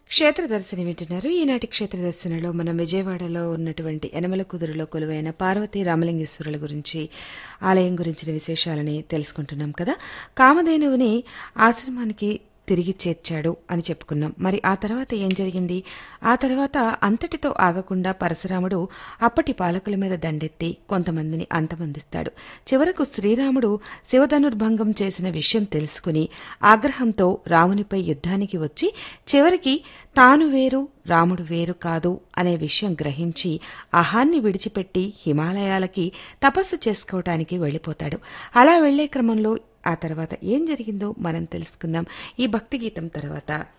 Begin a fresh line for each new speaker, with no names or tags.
క్షేత్ర దర్శనం వింటున్నారు ఈనాటి క్షేత్ర దర్శనలో మనం విజయవాడలో ఉన్నటువంటి యనమల కుదురులో కొలువైన పార్వతీ రామలింగేశ్వరుల గురించి ఆలయం గురించిన విశేషాలని తెలుసుకుంటున్నాం కదా కామధేనువుని ఆశ్రమానికి తిరిగి చేర్చాడు అని చెప్పుకున్నాం మరి ఆ తర్వాత ఏం జరిగింది ఆ తర్వాత అంతటితో ఆగకుండా పరశురాముడు అప్పటి పాలకుల మీద దండెత్తి కొంతమందిని అంతమందిస్తాడు చివరకు శ్రీరాముడు శివధనుర్భంగం చేసిన విషయం తెలుసుకుని ఆగ్రహంతో రామునిపై యుద్ధానికి వచ్చి చివరికి తాను వేరు రాముడు వేరు కాదు అనే విషయం గ్రహించి అహాన్ని విడిచిపెట్టి హిమాలయాలకి తపస్సు చేసుకోవటానికి వెళ్ళిపోతాడు అలా వెళ్లే క్రమంలో ఆ తర్వాత ఏం జరిగిందో మనం తెలుసుకుందాం ఈ భక్తి గీతం తర్వాత